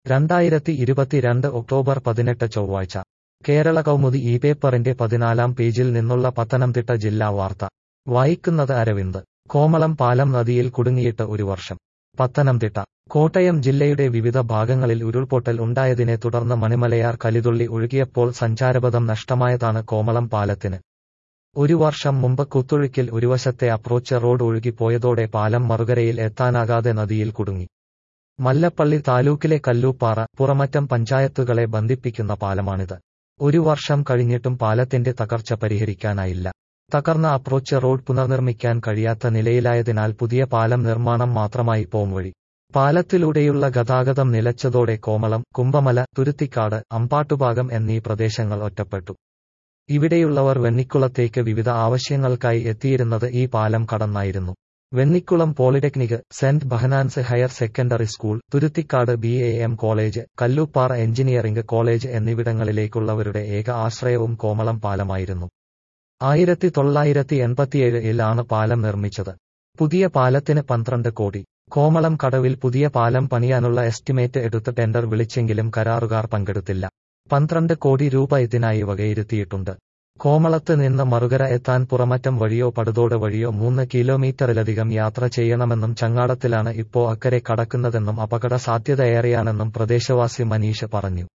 രണ്ടായിരത്തി ഇരുപത്തിരണ്ട് ഒക്ടോബർ പതിനെട്ട് ചൊവ്വാഴ്ച കേരള കൗമുദി ഈ പേപ്പറിന്റെ പതിനാലാം പേജിൽ നിന്നുള്ള പത്തനംതിട്ട ജില്ലാ വാർത്ത വായിക്കുന്നത് അരവിന്ദ് കോമളം പാലം നദിയിൽ കുടുങ്ങിയിട്ട് ഒരു വർഷം പത്തനംതിട്ട കോട്ടയം ജില്ലയുടെ വിവിധ ഭാഗങ്ങളിൽ ഉരുൾപൊട്ടൽ ഉണ്ടായതിനെ തുടർന്ന് മണിമലയാർ കലിതുള്ളി ഒഴുകിയപ്പോൾ സഞ്ചാരപഥം നഷ്ടമായതാണ് കോമളം പാലത്തിന് ഒരു വർഷം മുമ്പ് കുത്തൊഴുക്കിൽ ഒരു വശത്തെ അപ്രോച്ച് റോഡ് ഒഴുകിപ്പോയതോടെ പാലം മറുകരയിൽ എത്താനാകാതെ നദിയിൽ കുടുങ്ങി മല്ലപ്പള്ളി താലൂക്കിലെ കല്ലൂപ്പാറ പുറമറ്റം പഞ്ചായത്തുകളെ ബന്ധിപ്പിക്കുന്ന പാലമാണിത് ഒരു വർഷം കഴിഞ്ഞിട്ടും പാലത്തിന്റെ തകർച്ച പരിഹരിക്കാനായില്ല തകർന്ന അപ്രോച്ച് റോഡ് പുനർനിർമ്മിക്കാൻ കഴിയാത്ത നിലയിലായതിനാൽ പുതിയ പാലം നിർമ്മാണം മാത്രമായി പോംവഴി പാലത്തിലൂടെയുള്ള ഗതാഗതം നിലച്ചതോടെ കോമളം കുമ്പമല തുരുത്തിക്കാട് അമ്പാട്ടുഭാഗം എന്നീ പ്രദേശങ്ങൾ ഒറ്റപ്പെട്ടു ഇവിടെയുള്ളവർ വെണ്ണിക്കുളത്തേക്ക് വിവിധ ആവശ്യങ്ങൾക്കായി എത്തിയിരുന്നത് ഈ പാലം കടന്നായിരുന്നു Vennikulam polytechnic saint Behanan's higher secondary school Thuruthicad B A M college Kallooppara engineering college എന്നിവിടങ്ങളിലേക്കുള്ളവരുടെ ഏക ആശ്രയവും കോമളം പാലമായിരുന്നു ആയിരത്തി തൊള്ളായിരത്തി എൺപത്തിയേഴിലാണ് പാലം നിർമ്മിച്ചത് പുതിയ പാലത്തിന് പന്ത്രണ്ട് കോടി കോമളം കടവിൽ പുതിയ പാലം പണിയാനുള്ള എസ്റ്റിമേറ്റ് എടുത്ത് ടെൻഡർ വിളിച്ചെങ്കിലും കരാറുകാർ പങ്കെടുത്തില്ല പന്ത്രണ്ട് കോടി രൂപ ഇതിനായി വകയിരുത്തിയിട്ടുണ്ട് കോമളത്ത് നിന്ന് മറുകര എത്താൻ പുറമറ്റം വഴിയോ പടുതോട് വഴിയോ മൂന്ന് കിലോമീറ്ററിലധികം യാത്ര ചെയ്യണമെന്നും ചങ്ങാടത്തിലാണ് ഇപ്പോ അക്കരെ കടക്കുന്നതെന്നും അപകട സാധ്യതയേറെയാണെന്നും പ്രദേശവാസി മനീഷ് പറഞ്ഞു